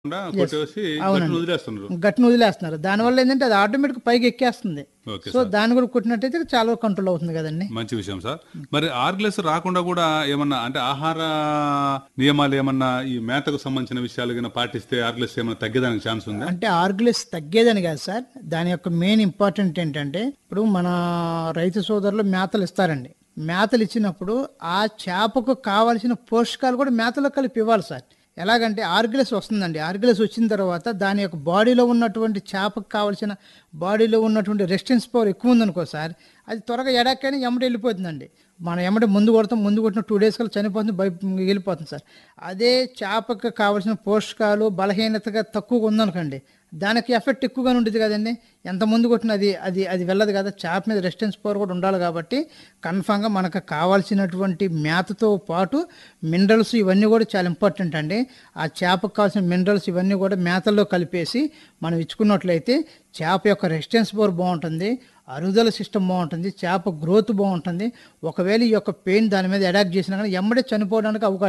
కొట్టేసి గట్టును వదిలేస్తున్నారు గట్టిని వదిలేస్తున్నారు దానివల్ల ఏంటంటే అది ఆటోమేటిక్ పైకి ఎక్కేస్తుంది ఓకే సో దాన్ని కూడా కుట్టినట్టయితే చాలా కంట్రోల్ అవుతుంది కదండి మంచి విషయం సార్ మరి ఆర్గ్లెస్ రాకుండా కూడా ఏమన్నా అంటే ఆహార నియమాలు ఏమన్నా ఈ మేతకు సంబంధించిన విషయాలు కింద పాటిస్తే ఆర్గ్లెస్ ఏమన్నా తగ్గేదానికి ఛాన్స్ ఉందా అంటే ఆర్గ్లెస్ తగ్గేదని కాదు సార్ దాని యొక్క మెయిన్ ఇంపార్టెంట్ ఏంటంటే ఇప్పుడు మన రైతు సోదరులు మేతలు ఇస్తారండి మేతలు ఇచ్చినప్పుడు ఆ చేపకు కావాల్సిన పోషకాలు కూడా మేతలో కలిపి ఇవ్వాలి సార్ ఎలాగంటే ఆర్గ్లెస్ వస్తుందండి ఆర్గ్లెస్ వచ్చిన తర్వాత దాని యొక్క బాడీలో ఉన్నటువంటి చేపకు కావాల్సిన బాడీలో ఉన్నటువంటి రెసిస్టెన్స్ పవర్ ఎక్కువ ఉందనుకో సార్ అది త్వరగా ఎడాకైనా ఎమ్మటి వెళ్ళిపోతుందండి మనం ఎమ్మటి ముందు కొడతాం ముందు కొట్టిన టూ డేస్ కల్లా చనిపోతుంది బయ వెళ్ళిపోతుంది సార్ అదే చేపకు కావాల్సిన పోషకాలు బలహీనతగా తక్కువగా ఉందనుకోండి దానికి ఎఫెక్ట్ ఎక్కువగానే ఉంటుంది కదండి ఎంత ముందు కొట్టినా అది అది అది వెళ్ళదు కదా చేప మీద రెసిస్టెన్స్ పవర్ కూడా ఉండాలి కాబట్టి కన్ఫామ్గా మనకు కావాల్సినటువంటి మేతతో పాటు మినరల్స్ ఇవన్నీ కూడా చాలా ఇంపార్టెంట్ అండి ఆ చేపకు కావాల్సిన మినరల్స్ ఇవన్నీ కూడా మేతల్లో కలిపేసి మనం ఇచ్చుకున్నట్లయితే చేప యొక్క రెసిస్టెన్స్ పవర్ బాగుంటుంది అరుగుదల సిస్టమ్ బాగుంటుంది చేప గ్రోత్ బాగుంటుంది ఒకవేళ ఈ యొక్క పెయిన్ దాని మీద అడాప్ట్ చేసినా కానీ ఎమ్మడే చనిపోవడానికి అవకాశం